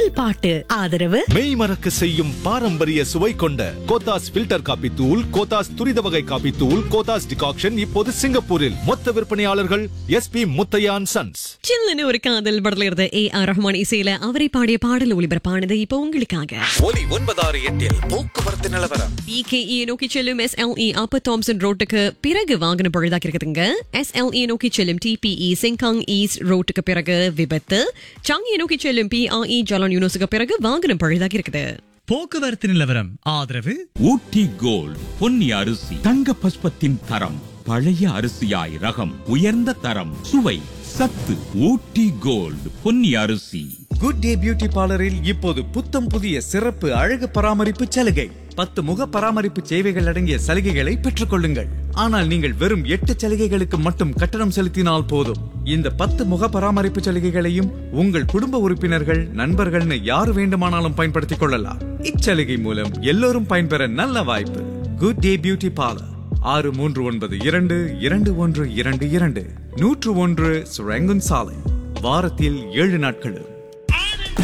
முதல் பாட்டு ஆதரவு மெய் மறக்க செய்யும் பாரம்பரிய சுவை கொண்ட கோத்தாஸ் ஃபில்டர் காபி தூள் கோத்தாஸ் துரித வகை காபி தூள் கோத்தாஸ் டிகாக்ஷன் இப்போது சிங்கப்பூரில் மொத்த விற்பனையாளர்கள் எஸ்பி முத்தையான் சன்ஸ் சில்லுன்னு ஒரு காதல் படத்துல இருந்த ஏ ஆர் ரஹ்மான் இசையில அவரை பாடிய பாடல் ஒளிபரப்பானது இப்போ உங்களுக்காக ஒலி ஒன்பதாறு எட்டில் போக்குவரத்து நிலவரம் பிகேஇ நோக்கி செல்லும் எஸ்எல்இ அப்பர் தாம்சன் ரோட்டுக்கு பிறகு வாகனம் பழுதாக்கி இருக்குதுங்க எஸ்எல்இ நோக்கி செல்லும் டிபிஇ செங்காங் ஈஸ்ட் ரோட்டுக்கு பிறகு விபத்து சாங்கியை நோக்கி செல்லும் பிஆஇ ஜலான் யூனிவர்ஸுக்கு பிறகு வாகனம் பழுதாக்கி இருக்குது போக்குவரத்து நிலவரம் ஆதரவு ஊட்டி கோல்ட் பொன்னி அரிசி தங்க பஸ்பத்தின் தரம் பழைய அரிசியாய் ரகம் உயர்ந்த தரம் சுவை சத்து ஊட்டி கோல்ட் பொன்னி அரிசி குட் டே பியூட்டி பார்லரில் இப்போது புத்தம் புதிய சிறப்பு அழகு பராமரிப்பு சலுகை பத்து முக பராமரிப்பு சேவைகள் அடங்கிய சலுகைகளை பெற்றுக் கொள்ளுங்கள் ஆனால் நீங்கள் வெறும் எட்டு சலுகைகளுக்கு மட்டும் கட்டணம் செலுத்தினால் போதும் இந்த பத்து முக பராமரிப்பு சலுகைகளையும் உங்கள் குடும்ப உறுப்பினர்கள் நண்பர்கள்னு யார் வேண்டுமானாலும் பயன்படுத்திக் கொள்ளலாம் இச்சலுகை மூலம் எல்லோரும் பயன்பெற நல்ல வாய்ப்பு குட் டே பியூட்டி பார்லர் ஆறு மூன்று ஒன்பது இரண்டு இரண்டு ஒன்று இரண்டு இரண்டு நூற்று ஒன்று சுரங்குன் சாலை வாரத்தில் ஏழு நாட்களும்